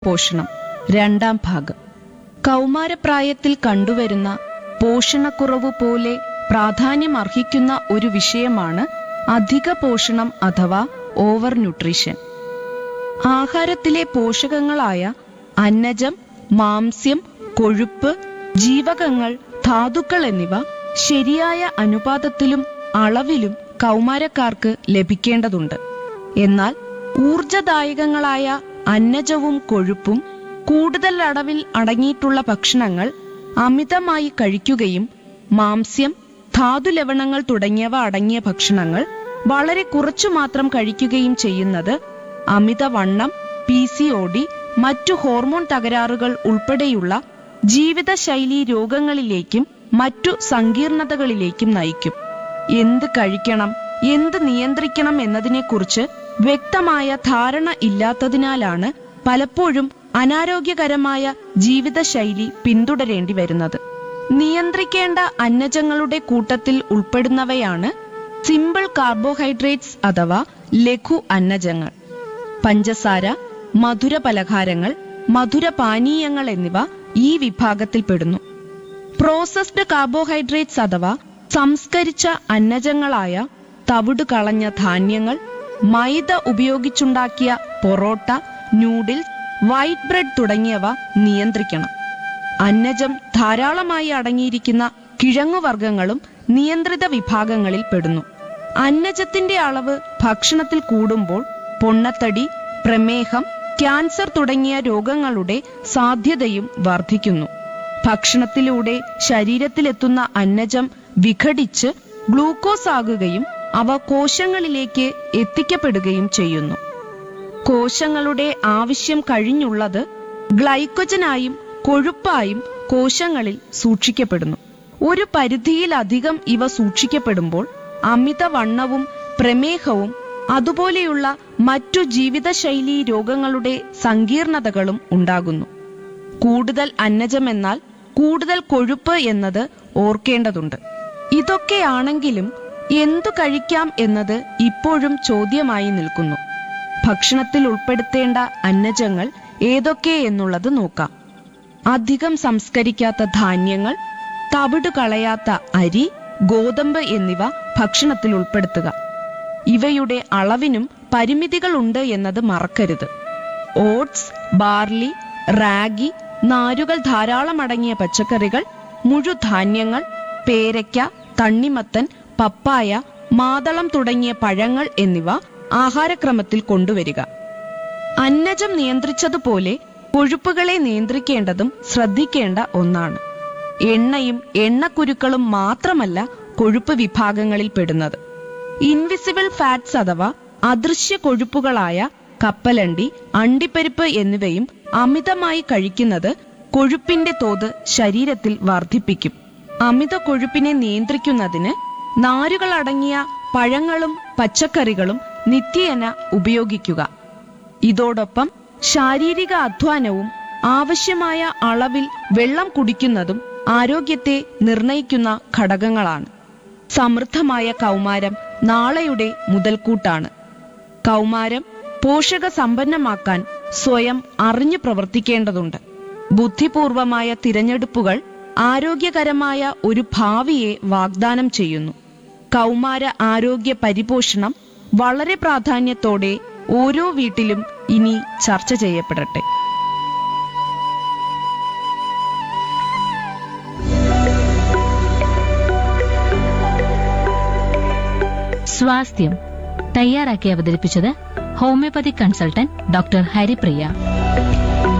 പോഷണം രണ്ടാം ഭാഗം കൗമാരപ്രായത്തിൽ കണ്ടുവരുന്ന പോഷണക്കുറവ് പോലെ പ്രാധാന്യമർഹിക്കുന്ന ഒരു വിഷയമാണ് അധിക പോഷണം അഥവാ ഓവർ ന്യൂട്രീഷൻ ആഹാരത്തിലെ പോഷകങ്ങളായ അന്നജം മാംസ്യം കൊഴുപ്പ് ജീവകങ്ങൾ ധാതുക്കൾ എന്നിവ ശരിയായ അനുപാതത്തിലും അളവിലും കൗമാരക്കാർക്ക് ലഭിക്കേണ്ടതുണ്ട് എന്നാൽ ഊർജദായകങ്ങളായ അന്നജവും കൊഴുപ്പും കൂടുതൽ അളവിൽ അടങ്ങിയിട്ടുള്ള ഭക്ഷണങ്ങൾ അമിതമായി കഴിക്കുകയും മാംസ്യം ധാതുലവണങ്ങൾ തുടങ്ങിയവ അടങ്ങിയ ഭക്ഷണങ്ങൾ വളരെ കുറച്ചു മാത്രം കഴിക്കുകയും ചെയ്യുന്നത് അമിതവണ്ണം പി സി ഒ ഡി മറ്റു ഹോർമോൺ തകരാറുകൾ ഉൾപ്പെടെയുള്ള ജീവിതശൈലീ രോഗങ്ങളിലേക്കും മറ്റു സങ്കീർണതകളിലേക്കും നയിക്കും എന്ത് കഴിക്കണം എന്ത് നിയന്ത്രിക്കണം എന്നതിനെക്കുറിച്ച് വ്യക്തമായ ധാരണ ഇല്ലാത്തതിനാലാണ് പലപ്പോഴും അനാരോഗ്യകരമായ ജീവിതശൈലി പിന്തുടരേണ്ടി വരുന്നത് നിയന്ത്രിക്കേണ്ട അന്നജങ്ങളുടെ കൂട്ടത്തിൽ ഉൾപ്പെടുന്നവയാണ് സിമ്പിൾ കാർബോഹൈഡ്രേറ്റ്സ് അഥവാ ലഘു അന്നജങ്ങൾ പഞ്ചസാര മധുര പലഹാരങ്ങൾ മധുര പാനീയങ്ങൾ എന്നിവ ഈ വിഭാഗത്തിൽപ്പെടുന്നു പ്രോസസ്ഡ് കാർബോഹൈഡ്രേറ്റ്സ് അഥവാ സംസ്കരിച്ച അന്നജങ്ങളായ തവിട് കളഞ്ഞ ധാന്യങ്ങൾ മൈദ ഉപയോഗിച്ചുണ്ടാക്കിയ പൊറോട്ട നൂഡിൽസ് വൈറ്റ് ബ്രെഡ് തുടങ്ങിയവ നിയന്ത്രിക്കണം അന്നജം ധാരാളമായി അടങ്ങിയിരിക്കുന്ന കിഴങ്ങുവർഗ്ഗങ്ങളും നിയന്ത്രിത വിഭാഗങ്ങളിൽ പെടുന്നു അന്നജത്തിന്റെ അളവ് ഭക്ഷണത്തിൽ കൂടുമ്പോൾ പൊണ്ണത്തടി പ്രമേഹം ക്യാൻസർ തുടങ്ങിയ രോഗങ്ങളുടെ സാധ്യതയും വർദ്ധിക്കുന്നു ഭക്ഷണത്തിലൂടെ ശരീരത്തിലെത്തുന്ന അന്നജം വിഘടിച്ച് ഗ്ലൂക്കോസ് ആകുകയും അവ കോശങ്ങളിലേക്ക് എത്തിക്കപ്പെടുകയും ചെയ്യുന്നു കോശങ്ങളുടെ ആവശ്യം കഴിഞ്ഞുള്ളത് ഗ്ലൈക്കോജനായും കൊഴുപ്പായും കോശങ്ങളിൽ സൂക്ഷിക്കപ്പെടുന്നു ഒരു പരിധിയിലധികം ഇവ സൂക്ഷിക്കപ്പെടുമ്പോൾ അമിതവണ്ണവും പ്രമേഹവും അതുപോലെയുള്ള മറ്റു ജീവിതശൈലീ രോഗങ്ങളുടെ സങ്കീർണതകളും ഉണ്ടാകുന്നു കൂടുതൽ അന്നജമെന്നാൽ കൂടുതൽ കൊഴുപ്പ് എന്നത് ഓർക്കേണ്ടതുണ്ട് ഇതൊക്കെയാണെങ്കിലും എന്തു കഴിക്കാം എന്നത് ഇപ്പോഴും ചോദ്യമായി നിൽക്കുന്നു ഭക്ഷണത്തിൽ ഉൾപ്പെടുത്തേണ്ട അന്നജങ്ങൾ ഏതൊക്കെ എന്നുള്ളത് നോക്കാം അധികം സംസ്കരിക്കാത്ത ധാന്യങ്ങൾ തവിട് കളയാത്ത അരി ഗോതമ്പ് എന്നിവ ഭക്ഷണത്തിൽ ഉൾപ്പെടുത്തുക ഇവയുടെ അളവിനും പരിമിതികളുണ്ട് എന്നത് മറക്കരുത് ഓട്സ് ബാർലി റാഗി നാരുകൾ ധാരാളം അടങ്ങിയ പച്ചക്കറികൾ മുഴുധാന്യങ്ങൾ പേരയ്ക്ക തണ്ണിമത്തൻ പപ്പായ മാതളം തുടങ്ങിയ പഴങ്ങൾ എന്നിവ ആഹാരക്രമത്തിൽ കൊണ്ടുവരിക അന്നജം നിയന്ത്രിച്ചതുപോലെ കൊഴുപ്പുകളെ നിയന്ത്രിക്കേണ്ടതും ശ്രദ്ധിക്കേണ്ട ഒന്നാണ് എണ്ണയും എണ്ണക്കുരുക്കളും മാത്രമല്ല കൊഴുപ്പ് വിഭാഗങ്ങളിൽ പെടുന്നത് ഇൻവിസിബിൾ ഫാറ്റ്സ് അഥവാ അദൃശ്യ കൊഴുപ്പുകളായ കപ്പലണ്ടി അണ്ടിപ്പരിപ്പ് എന്നിവയും അമിതമായി കഴിക്കുന്നത് കൊഴുപ്പിന്റെ തോത് ശരീരത്തിൽ വർദ്ധിപ്പിക്കും അമിത കൊഴുപ്പിനെ നിയന്ത്രിക്കുന്നതിന് നാരുകൾ അടങ്ങിയ പഴങ്ങളും പച്ചക്കറികളും നിത്യേന ഉപയോഗിക്കുക ഇതോടൊപ്പം ശാരീരിക അധ്വാനവും ആവശ്യമായ അളവിൽ വെള്ളം കുടിക്കുന്നതും ആരോഗ്യത്തെ നിർണയിക്കുന്ന ഘടകങ്ങളാണ് സമൃദ്ധമായ കൗമാരം നാളെയുടെ മുതൽക്കൂട്ടാണ് കൗമാരം പോഷക സമ്പന്നമാക്കാൻ സ്വയം അറിഞ്ഞു പ്രവർത്തിക്കേണ്ടതുണ്ട് ബുദ്ധിപൂർവമായ തിരഞ്ഞെടുപ്പുകൾ ആരോഗ്യകരമായ ഒരു ഭാവിയെ വാഗ്ദാനം ചെയ്യുന്നു കൗമാര ആരോഗ്യ പരിപോഷണം വളരെ പ്രാധാന്യത്തോടെ ഓരോ വീട്ടിലും ഇനി ചർച്ച ചെയ്യപ്പെടട്ടെ സ്വാസ്ഥ്യം തയ്യാറാക്കി അവതരിപ്പിച്ചത് ഹോമിയോപ്പതി കൺസൾട്ടന്റ് ഡോക്ടർ ഹരിപ്രിയ